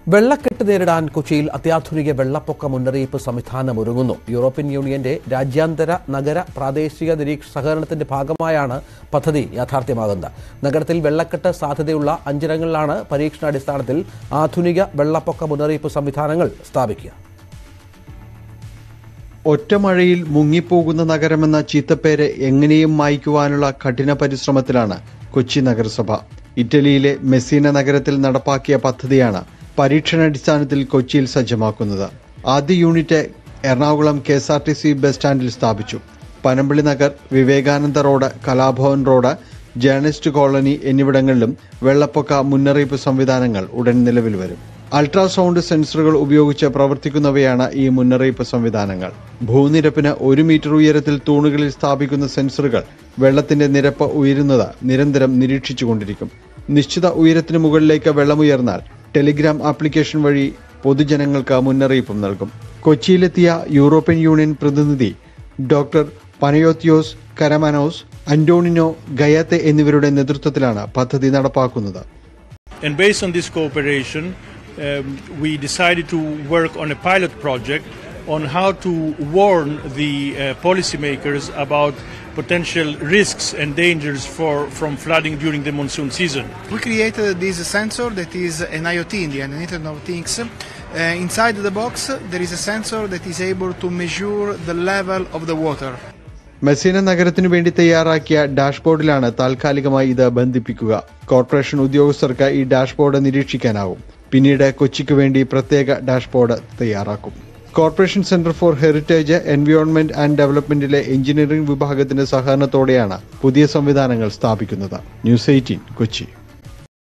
വെള്ളക്കെട്ട് നേരിടാൻ കൊച്ചിയിൽ അത്യാധുനിക വെള്ളപ്പൊക്ക മുന്നറിയിപ്പ് സംവിധാനം ഒരുങ്ങുന്നു യൂറോപ്യൻ യൂണിയന്റെ രാജ്യാന്തര നഗര പ്രാദേശിക നിരീക്ഷ സഹകരണത്തിന്റെ ഭാഗമായാണ് പദ്ധതി യാഥാർത്ഥ്യമാകുന്നത് നഗരത്തിൽ വെള്ളക്കെട്ട് സാധ്യതയുള്ള അഞ്ചിടങ്ങളിലാണ് പരീക്ഷണാടിസ്ഥാനത്തിൽ ആധുനിക വെള്ളപ്പൊക്ക മുന്നറിയിപ്പ് സംവിധാനങ്ങൾ സ്ഥാപിക്കുക ഒറ്റമഴയിൽ മുങ്ങിപ്പോകുന്ന നഗരമെന്ന ചീത്തപ്പേര് എങ്ങനെയും മായ്ക്കുവാനുള്ള കഠിന പരിശ്രമത്തിലാണ് കൊച്ചി നഗരസഭ ഇറ്റലിയിലെ മെസ്സീന നഗരത്തിൽ നടപ്പാക്കിയ പദ്ധതിയാണ് പരീക്ഷണാടിസ്ഥാനത്തിൽ കൊച്ചിയിൽ സജ്ജമാക്കുന്നത് ആദ്യ unit Ernakulam K S R T C bus സ്റ്റാൻഡിൽ സ്ഥാപിച്ചു Panampilly Nagar Vivekananda road Kalabhavan road journalist colony എന്നിവിടങ്ങളിലും വെള്ളപ്പൊക്ക മുന്നറിയിപ്പ് സംവിധാനങ്ങൾ ഉടൻ നിലവിൽ വരും അൾട്രാസൗണ്ട് സെൻസറുകൾ ഉപയോഗിച്ച് പ്രവർത്തിക്കുന്നവയാണ് ഈ മുന്നറിയിപ്പ് സംവിധാനങ്ങൾ ഭൂനിരപ്പിന് ഒരു മീറ്റർ ഉയരത്തിൽ തൂണുകളിൽ സ്ഥാപിക്കുന്ന സെൻസറുകൾ വെള്ളത്തിന്റെ നിരപ്പ് ഉയരുന്നത് നിരന്തരം നിരീക്ഷിച്ചുകൊണ്ടിരിക്കും നിശ്ചിത ഉയരത്തിന് മുകളിലേക്ക് വെള്ളമുയർന്നാൽ ടെലിഗ്രാം ആപ്ലിക്കേഷൻ വഴി പൊതുജനങ്ങൾക്ക് മുന്നറിയിപ്പും നൽകും കൊച്ചിയിലെത്തിയ യൂറോപ്യൻ യൂണിയൻ പ്രതിനിധി doctor Panagiotis Karamanos Antonino Gaiate എന്നിവരുടെ നേതൃത്വത്തിലാണ് പദ്ധതി നടപ്പാക്കുന്നത് And based on this cooperation, um, we decided to work on a pilot project on how to warn the uh, policymakers about potential risks and dangers for, from flooding during the monsoon season. We created this sensor that is an IoT in the end, an Internet of Things. Uh, inside the box, there is a sensor that is able to measure the level of the water. Messina നഗരത്തിനു വേണ്ടി തയ്യാറാക്കിയ ഡാഷ്ബോർഡിലാണ് താൽക്കാലികമായി ഇത് ബന്ധിപ്പിക്കുക corporation ഉദ്യോഗസ്ഥർക്ക് ഈ dashboard നിരീക്ഷിക്കാനാവും പിന്നീട് കൊച്ചിക്ക് വേണ്ടി പ്രത്യേക ഡാഷ്ബോർഡ് തയ്യാറാക്കും corporation centre for heritage environment and ഡെവലപ്മെന്റിലെ എഞ്ചിനീയറിംഗ് വിഭാഗത്തിന്റെ സഹകരണത്തോടെയാണ് പുതിയ സംവിധാനങ്ങൾ സ്ഥാപിക്കുന്നത് ന്യൂസ് എയ്റ്റീൻ കൊച്ചി